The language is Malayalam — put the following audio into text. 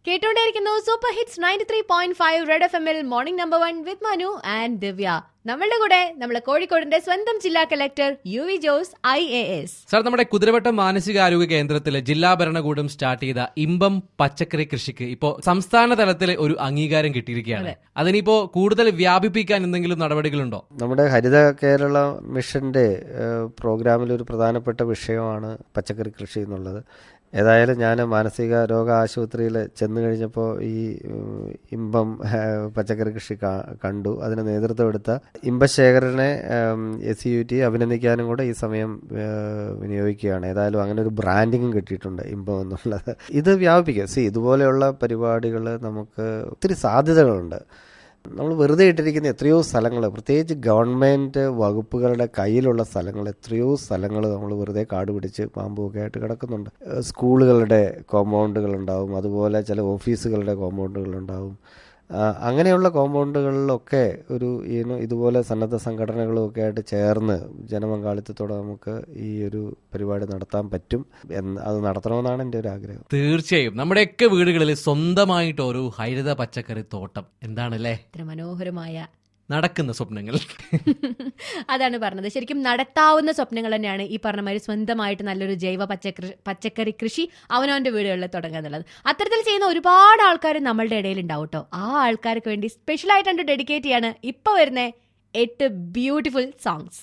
കേട്ടോണ്ടിരിക്കുന്നു super hits ninety three point five red F എമ്മിൽ morning number one with Manu and Divya നമ്മളുടെ കൂടെ നമ്മളെ കോഴിക്കോടിന്റെ സ്വന്തം ജില്ലാ collector U V Jose I A S sir നമ്മുടെ കുതിരവട്ടം മാനസികാരോഗ്യ കേന്ദ്രത്തിലെ ജില്ലാ ഭരണകൂടം സ്റ്റാർട്ട് ചെയ്ത ഇമ്പം പച്ചക്കറി കൃഷിക്ക് ഇപ്പോ സംസ്ഥാന തലത്തിൽ ഒരു അംഗീകാരം കിട്ടിയിരിക്കുകയാണ് അതിനിപ്പോ കൂടുതൽ വ്യാപിപ്പിക്കാൻ എന്തെങ്കിലും നടപടികളുണ്ടോ നമ്മുടെ ഹരിത കേരള മിഷന്റെ ഏഹ്, പ്രോഗ്രാമിൽ ഒരു പ്രധാനപ്പെട്ട വിഷയമാണ് പച്ചക്കറി കൃഷി എന്നുള്ളത് ഏതായാലും ഞാൻ മാനസിക രോഗ ആശുപത്രിയിൽ ചെന്ന് കഴിഞ്ഞപ്പോൾ ഈ ഉം, ഇമ്പം ഏഹ്, പച്ചക്കറി കൃഷി കാ- കണ്ടു അതിന് നേതൃത്വം എടുത്ത ഇമ്പശേഖരനെ എസ് യു ടി അഭിനന്ദിക്കാനും കൂടെ ഈ സമയം ഏഹ്, വിനിയോഗിക്കുകയാണ് ഏതായാലും അങ്ങനെ ഒരു ബ്രാൻഡിങ്ങും കിട്ടിയിട്ടുണ്ട് ഇമ്പം എന്നുള്ളത് ഇത് വ്യാപിപ്പിക്കുക സി ഇതുപോലെയുള്ള പരിപാടികൾ നമുക്ക് ഒത്തിരി സാധ്യതകളുണ്ട് നമ്മൾ വെറുതെ ഇട്ടിരിക്കുന്ന എത്രയോ സ്ഥലങ്ങൾ പ്രത്യേകിച്ച് ഗവൺമെൻറ് വകുപ്പുകളുടെ കയ്യിലുള്ള സ്ഥലങ്ങൾ എത്രയോ സ്ഥലങ്ങൾ നമ്മൾ വെറുതെ കാട് പിടിച്ച് പാമ്പുമൊക്കെ ആയിട്ട് കിടക്കുന്നുണ്ട് ഏഹ് സ്കൂളുകളുടെ കോമ്പൗണ്ടുകൾ ഉണ്ടാവും അതുപോലെ ചില ഓഫീസുകളുടെ കോമ്പൗണ്ടുകൾ ഉണ്ടാവും ആ, അങ്ങനെയുള്ള കോമ്പൗണ്ടുകളിലൊക്കെ ഒരു ഈനു ഇതുപോലെ സന്നദ്ധ സംഘടനകളും ഒക്കെ ആയിട്ട് ചേർന്ന് ജനപങ്കാളിത്തത്തോടെ നമുക്ക് ഈ ഒരു പരിപാടി നടത്താൻ പറ്റും എന്ന് അത് നടത്തണമെന്നാണ് എൻ്റെ ഒരു ആഗ്രഹം തീർച്ചയായും നമ്മുടെയൊക്കെ വീടുകളിൽ സ്വന്തമായിട്ട് ഒരു ഹരിത പച്ചക്കറി തോട്ടം എന്താണല്ലേ ഇത്ര മനോഹരമായ നടക്കുന്ന സ്വപ്നങ്ങൾ അതാണ് പറഞ്ഞത് ശരിക്കും നടത്താവുന്ന സ്വപ്നങ്ങൾ തന്നെയാണ് ഈ പറഞ്ഞ മാതിരി സ്വന്തമായിട്ട് നല്ലൊരു ജൈവ പച്ചക്കറി പച്ചക്കറി കൃഷി അവനവന്റെ വീടുകളിൽ തുടങ്ങുക എന്നുള്ളത് അത്തരത്തിൽ ചെയ്യുന്ന ഒരുപാട് ആൾക്കാർ നമ്മളുടെ ഇടയിൽ ഉണ്ടാവും കേട്ടോ ആ ആൾക്കാർക്ക് വേണ്ടി സ്പെഷ്യൽ ആയിട്ടുണ്ട് ഡെഡിക്കേറ്റ് ചെയ്യാണ് ഇപ്പൊ വരുന്ന എട്ട് ബ്യൂട്ടിഫുൾ സോങ്സ്